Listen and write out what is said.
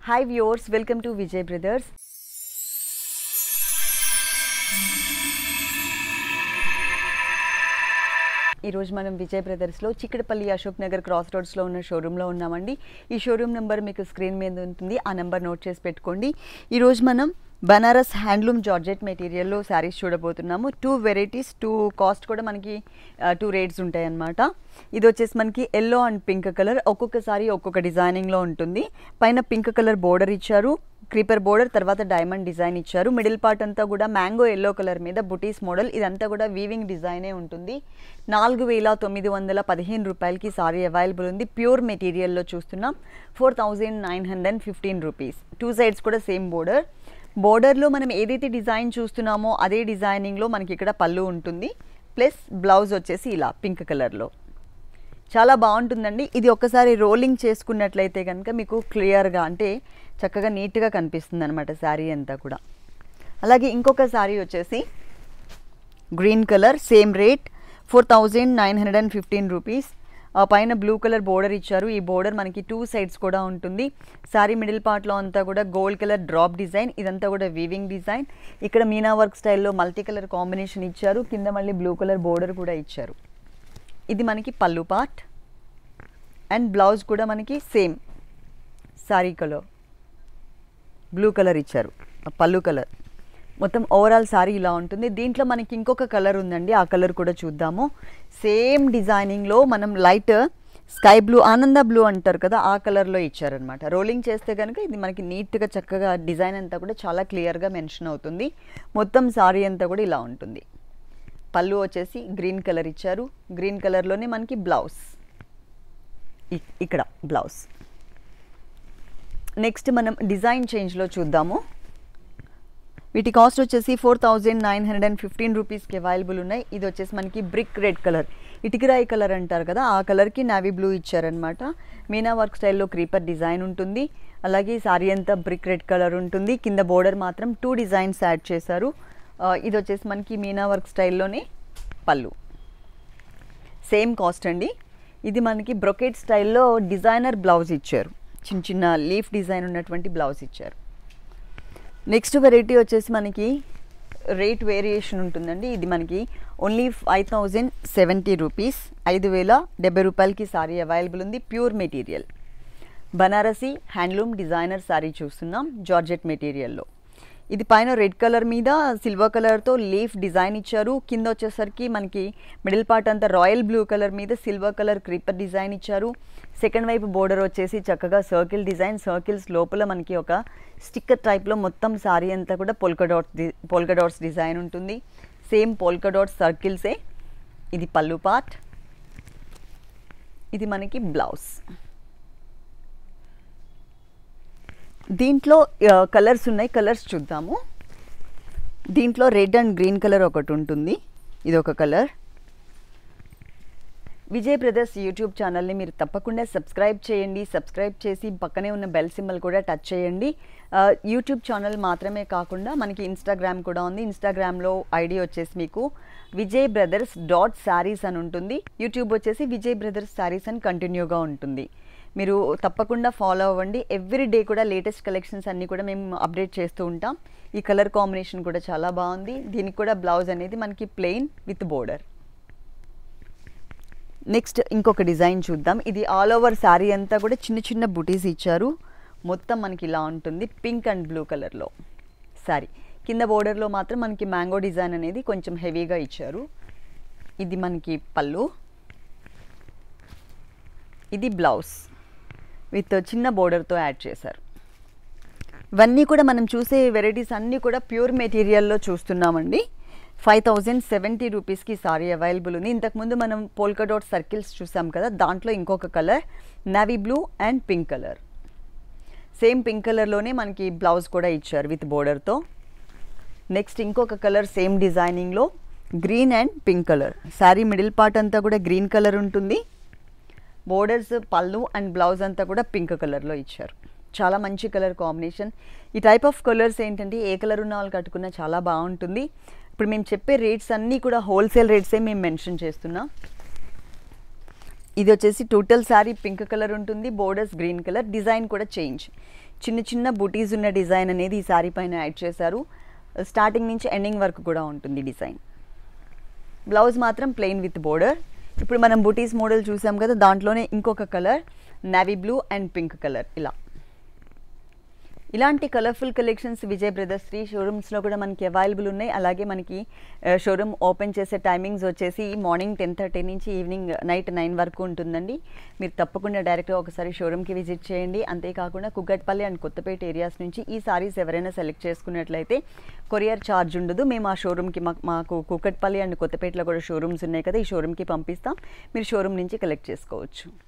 hi viewers welcome to Vijay brothers ఈరోజు మనం విజయ్ బ్రదర్స్లో చిక్కడపల్లి అశోక్ నగర్ క్రాస్ రోడ్స్లో ఉన్న షోరూంలో ఉన్నామండి ఈ షోరూమ్ నెంబర్ మీకు స్క్రీన్ మీద ఉంటుంది ఆ నెంబర్ నోట్ చేసి పెట్టుకోండి ఈరోజు మనం బనారస్ హ్యాండ్లూమ్ జార్జెట్ మెటీరియల్లో శారీస్ చూడబోతున్నాము టూ వెరైటీస్ టూ కాస్ట్ కూడా మనకి టూ రేట్స్ ఉంటాయి అన్నమాట ఇది వచ్చేసి మనకి ఎల్లో అండ్ పింక్ కలర్ ఒక్కొక్క సారీ ఒక్కొక్క డిజైనింగ్లో ఉంటుంది పైన పింక్ కలర్ బోర్డర్ ఇచ్చారు క్రీపర్ బోర్డర్ తర్వాత డైమండ్ డిజైన్ ఇచ్చారు మిడిల్ పార్ట్ అంతా కూడా మ్యాంగో ఎల్లో కలర్ మీద బుటీస్ మోడల్ ఇదంతా కూడా వీవింగ్ డిజైనే ఉంటుంది నాలుగు వేల తొమ్మిది వందల పదిహేను రూపాయలకి సారీ అవైలబుల్ ఉంది ప్యూర్ మెటీరియల్లో చూస్తున్నాం four thousand nine hundred fifteen rupees two sides కూడా సేమ్ బోర్డర్ బోర్డర్లో మనం ఏదైతే డిజైన్ చూస్తున్నామో అదే డిజైనింగ్లో మనకి ఇక్కడ పళ్ళు ఉంటుంది ప్లస్ బ్లౌజ్ వచ్చేసి ఇలా పింక్ కలర్లో చాలా బాగుంటుందండి ఇది ఒక్కసారి రోలింగ్ చేసుకున్నట్లయితే కనుక మీకు క్లియర్గా అంటే చక్కగా నీట్గా కనిపిస్తుంది అనమాట శారీ అంతా కూడా అలాగే ఇంకొక శారీ వచ్చేసి green colour same rate four thousand nine hundred and fifteen rupees ఆ పైన బ్లూ కలర్ బోర్డర్ ఇచ్చారు ఈ బోర్డర్ మనకి టూ సైడ్స్ కూడా ఉంటుంది శారీ మిడిల్ పార్ట్లో అంతా కూడా గోల్డ్ కలర్ డ్రాప్ డిజైన్ ఇదంతా కూడా వీవింగ్ డిజైన్ ఇక్కడ మీనా వర్క్ స్టైల్లో మల్టీ కలర్ కాంబినేషన్ ఇచ్చారు కింద మళ్ళీ బ్లూ కలర్ బోర్డర్ కూడా ఇచ్చారు ఇది మనకి పళ్ళు పార్ట్ అండ్ బ్లౌజ్ కూడా మనకి same sari colour blue colour ఇచ్చారు పళ్ళు కలర్ మొత్తం ఓవరాల్ సారీ ఇలా ఉంటుంది దీంట్లో మనకి ఇంకొక కలర్ ఉందండి ఆ కలర్ కూడా చూద్దాము సేమ్ డిజైనింగ్లో మనం light sky blue Ananda blue అంటారు కదా ఆ కలర్లో ఇచ్చారనమాట రోలింగ్ చేస్తే కనుక ఇది మనకి నీట్గా చక్కగా డిజైన్ అంతా కూడా చాలా క్లియర్గా మెన్షన్ అవుతుంది మొత్తం సారీ అంతా కూడా ఇలా ఉంటుంది పళ్ళు వచ్చేసి గ్రీన్ కలర్ ఇచ్చారు గ్రీన్ కలర్లోనే మనకి బ్లౌజ్ ఇ- ఇక్కడ బ్లౌజ్ నెక్స్ట్ మనం డిజైన్ చేంజ్లో చూద్దాము వీటి కాస్ట్ వచ్చేసి four thousand nine hundred and fifteen రూపీస్కి అవైలబుల్ ఉన్నాయి ఇది వచ్చేసి మనకి బ్రిక్ రెడ్ కలర్ ఇటుకరాయి కలర్ అంటారు కదా ఆ కలర్కి నావీ బ్లూ ఇచ్చారనమాట మీనా వర్క్ స్టైల్లో క్రీపర్ డిజైన్ ఉంటుంది అలాగే సారీ అంతా బ్రిక్ రెడ్ కలర్ ఉంటుంది కింద బోర్డర్ మాత్రం టూ డిజైన్స్ యాడ్ చేశారు ఆ, ఇది వచ్చేసి మనకి మీనా వర్క్ స్టైల్లోనే పళ్ళు సేమ్ కాస్ట్ అండి ఇది మనకి బ్రొకెట్ స్టైల్లో డిజైనర్ బ్లౌజ్ ఇచ్చారు చిన్న చిన్న లీఫ్ డిజైన్ ఉన్నటువంటి బ్లౌజ్ ఇచ్చారు నెక్స్ట్ వెరైటీ వచ్చేసి మనకి రేట్ వేరియేషన్ ఉంటుందండి ఇది మనకి only five thousand seventy rupees ఐదు వేల డెబ్బై రూపాయలకి సారీ అవైలబుల్ ఉంది pure material Banarasi handloom designer sari చూస్తున్నాం జార్జెట్ మెటీరియల్లో ఇది పైన రెడ్ కలర్ మీద సిల్వర్ కలర్తో లీఫ్ డిజైన్ ఇచ్చారు కింద వచ్చేసరికి మనకి మిడిల్ పార్ట్ అంతా రాయల్ బ్లూ కలర్ మీద సిల్వర్ కలర్ క్రీపర్ డిజైన్ ఇచ్చారు సెకండ్ వైపు బోర్డర్ వచ్చేసి చక్కగా సర్కిల్ డిజైన్ సర్కిల్స్ లోపల మనకి ఒక స్టిక్కర్ టైప్లో మొత్తం సారీ అంతా కూడా పొల్కా డాట్స్ డి పొల్కా డాట్స్ డిజైన్ ఉంటుంది సేమ్ పొల్కా డాట్స్ సర్కిల్సే ఇది పళ్ళు పార్ట్ ఇది మనకి బ్లౌజ్ దీంట్లో కలర్స్ ఉన్నాయి కలర్స్ చూద్దాము దీంట్లో రెడ్ అండ్ గ్రీన్ కలర్ ఒకటి ఉంటుంది ఇది ఒక కలర్ విజయ్ బ్రదర్స్ యూట్యూబ్ ఛానల్ని మీరు తప్పకుండా సబ్స్క్రైబ్ చేయండి సబ్స్క్రైబ్ చేసి పక్కనే ఉన్న బెల్ సింబల్ కూడా టచ్ చేయండి ఆ, యూట్యూబ్ ఛానల్ మాత్రమే కాకుండా మనకి ఇన్స్టాగ్రామ్ కూడా ఉంది ఇన్స్టాగ్రామ్లో ఐడి వచ్చేసి మీకు విజయ్ బ్రదర్స్ డాట్ శారీస్ అని ఉంటుంది యూట్యూబ్ వచ్చేసి విజయ్ బ్రదర్స్ శారీస్ అని కంటిన్యూగా ఉంటుంది మీరు తప్పకుండా ఫాలో అవ్వండి ఎవ్రీ డే కూడా లేటెస్ట్ కలెక్షన్స్ అన్నీ కూడా మేము అప్డేట్ చేస్తూ ఉంటాం ఈ కలర్ కాంబినేషన్ కూడా చాలా బాగుంది దీనికి కూడా బ్లౌజ్ అనేది మనకి ప్లెయిన్ విత్ బోర్డర్ నెక్స్ట్ ఇంకొక డిజైన్ చూద్దాం ఇది ఆల్ ఓవర్ శారీ అంతా కూడా చిన్న చిన్న బుటీస్ ఇచ్చారు మొత్తం మనకి ఇలా ఉంటుంది పింక్ అండ్ బ్లూ కలర్లో శారీ కింద బోర్డర్లో మాత్రం మనకి మ్యాంగో డిజైన్ అనేది కొంచెం హెవీగా ఇచ్చారు ఇది మనకి పళ్ళు ఇది బ్లౌజ్ విత్ చిన్న బోర్డర్తో యాడ్ చేశారు ఇవన్నీ కూడా మనం చూసే వెరైటీస్ అన్నీ కూడా ప్యూర్ మెటీరియల్లో చూస్తున్నామండి ఫైవ్ థౌజండ్ సెవెంటీ రూపీస్కి సారీ అవైలబుల్ ఉంది ఇంతకుముందు మనం పోల్కా డాట్ సర్కిల్స్ చూసాం కదా దాంట్లో ఇంకొక colour navy blue and pink colour same pink కలర్లోనే మనకి బ్లౌజ్ కూడా ఇచ్చారు విత్ బోర్డర్తో నెక్స్ట్ ఇంకొక కలర్ సేమ్ డిజైనింగ్లో green and pink colour sari middle part అంతా కూడా గ్రీన్ కలర్ ఉంటుంది బోర్డర్స్ పళ్ళు అండ్ బ్లౌజ్ అంతా కూడా పింక్ కలర్లో ఇచ్చారు చాలా మంచి కలర్ కాంబినేషన్ ఈ టైప్ ఆఫ్ కలర్స్ ఏంటంటే ఏ కలర్ ఉన్న వాళ్ళు కట్టుకున్నా చాలా బాగుంటుంది ఇప్పుడు మేము చెప్పే రేట్స్ అన్నీ కూడా హోల్సేల్ రేట్సే మేము మెన్షన్ చేస్తున్నాం ఇది వచ్చేసి టోటల్ శారీ పింక్ కలర్ ఉంటుంది బోర్డర్స్ గ్రీన్ కలర్ డిజైన్ కూడా చేంజ్ చిన్న చిన్న బుటీస్ ఉన్న డిజైన్ అనేది ఈ శారీ పైన యాడ్ చేశారు స్టార్టింగ్ నుంచి ఎండింగ్ వరకు కూడా ఉంటుంది డిజైన్ బ్లౌజ్ మాత్రం ప్లెయిన్ విత్ బోర్డర్ ఇప్పుడు మనం బుటీస్ మోడల్ చూసాం కదా దాంట్లోనే ఇంకొక colour navy blue and pink colour ఇలా ఇలాంటి colourful collections Vijay brothers three షోరూమ్స్లో కూడా మనకి అవైలబుల్ ఉన్నాయి అలాగే మనకి షోరూమ్ ఓపెన్ చేసే టైమింగ్స్ వచ్చేసి మార్నింగ్ టెన్ థర్టీ నుంచి ఈవినింగ్ నైట్ నైన్ వరకు ఉంటుందండి మీరు తప్పకుండా డైరెక్ట్గా ఒకసారి షోరూమ్కి విజిట్ చేయండి అంతేకాకుండా కుగ్గట్పల్లి అండ్ కొత్తపేట ఏరియాస్ నుంచి ఈ సారీస్ ఎవరైనా సెలెక్ట్ చేసుకున్నట్లయితే కొరియర్ ఛార్జ్ ఉండదు మేము ఆ షోరూమ్కి మాకు మాకు కుక్కట్పల్లి అండ్ కొత్తపేటలో కూడా షోరూమ్స్ ఉన్నాయి కదా ఈ షోరూమ్కి పంపిస్తాం మీరు షోరూమ్ నుంచి కలెక్ట్ చేసుకోవచ్చు